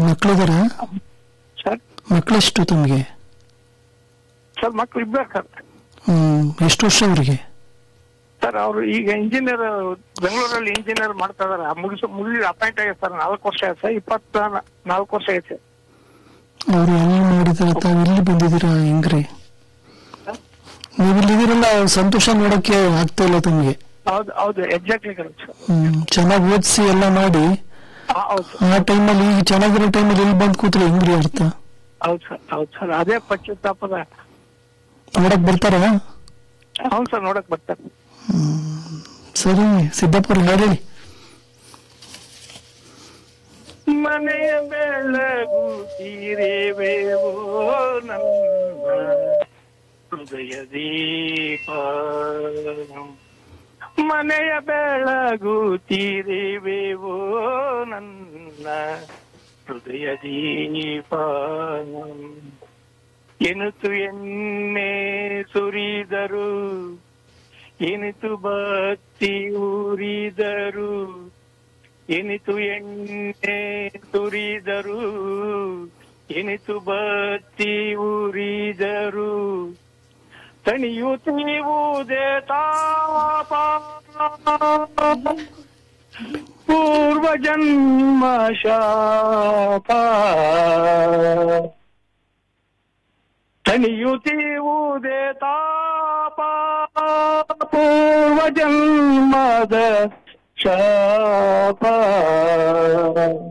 ಮಕ್ಕಳಿದಾರ sir ಮಕ್ಕಳೆಷ್ಟು ತಮಗೆ sir ಮಕ್ಳು ಇಬ್ಬರ ಸರ್ ಹ್ಮ್ ಎಷ್ಟು ವರ್ಷ ಅವರಿಗೆ ಸರ್ ಅವರು ಈಗ ಇಂಜಿನಿಯರ್ ಬೆಂಗಳೂರಲ್ಲಿ ಇಂಜಿನಿಯರ್ ಮಾಡ್ತಾ ಇದಾರೆ ಮುಗಿಸ್ ಮುಗಿಸಿ ಅಪಾಯಿಂಟ್ ಆಗಿದೆ ಸರ್ ನಾಲ್ಕು ವರ್ಷ ಆಯ್ತು ಸರ್ ಇಪ್ಪತ್ತ ನಾಲ್ಕು ವರ್ಷ ಐತೆ ಅವ್ರು ಎಲ್ಲಿ ಮಾಡಿದಾರೆ ತಾವು ಇಲ್ಲಿ ಬಂದಿದ್ದೀರಾ ಹೆಂಗ್ರಿ ನೀವು ಇಲ್ಲಿದ್ದೀರಲ್ಲ ಅವ್ರ ಸಂತೋಷ ನೋಡಕ್ಕೆ ಆಗ್ತಾ ಇಲ್ಲ ತಮಗೆ ಹೌದು ಹೌದು ಎಕ್ಸಾಕ್ಟ್ಲಿ ಕರೆಕ್ಟ್ ಸರ್ ಹ್ಮ್ ಚೆನ್ನಾಗಿ ಓದಿಸಿ ಎಲ್ಲ ಮಾಡಿ ಹಾ, ಹೌದು ಸರ್ ಆ ಟೈಮಲ್ಲಿ ಈಗ ಚೆನ್ನಾಗಿರೋ ಟೈಮಲ್ಲಿ ಇಲ್ಲಿ ಬಂದು ಕೂತ್ರೆ ಹೆಂಗ್ರಿ ಅರ್ಥ ಹೌದು ಸರ್ ಹೌದು ಸರ್ ಅದೇ ಪಶ್ಚಾತ್ತಾಪದ ನೋಡಕ್ ಬರ್ತಾರ ಹೌದು ಸರ್ ನೋಡಕ್ ಬರ್ತಾರೆ ಸರಿ ಸಿದ್ದಪ್ಪವ್ರು ಹೇಳಿ ಮನೆಯ ಬೆಳಗು ತೀರೇವೇವೋ ನನ್ನ ಹೃದಯ ದೀಪ ಮನೆಯ ಬೆಳಗು ತೀರಿವೆವೋ ನನ್ನ ಹೃದಯ ದೀಪ ಎನಿತು ಎಣ್ಣೆ ಸುರಿದರು ಎನಿತು ಬತ್ತಿ ಉರಿದರು ಎನಿತು ಎಣ್ಣೆ ಸುರಿದರು ಎನಿತು ಬತ್ತಿ ಉರಿದರು ತಣಿಯುತ್ತೀವುದೇ ತಾಪ ಪೂರ್ವ ಜನ್ಮ ಶಾಪ ತಣಿಯುತ್ತೀವುದೇ ತಾಪ ಪೂರ್ವ ಜನ್ಮದ ಶಾಪ